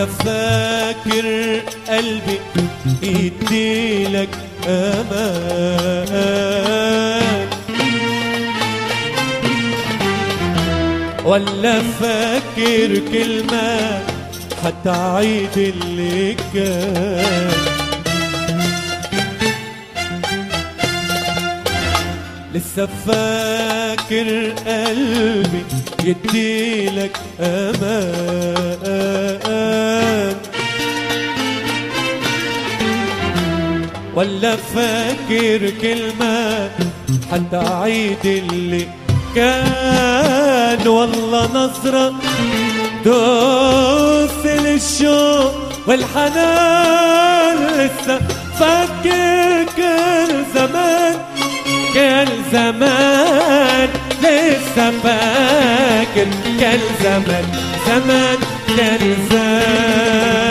ولا فاكر قلبي يديلك امان ولا فاكر كلمة هتعيد اللي كان لسه فاكر قلبي يديلك امان ولا فاكر كلمة حتى عيد اللي كان والله نظرة دوس للشوق والحنان لسه فاكر كل زمان كل زمان لسه فاكر كل زمان زمان كل زمان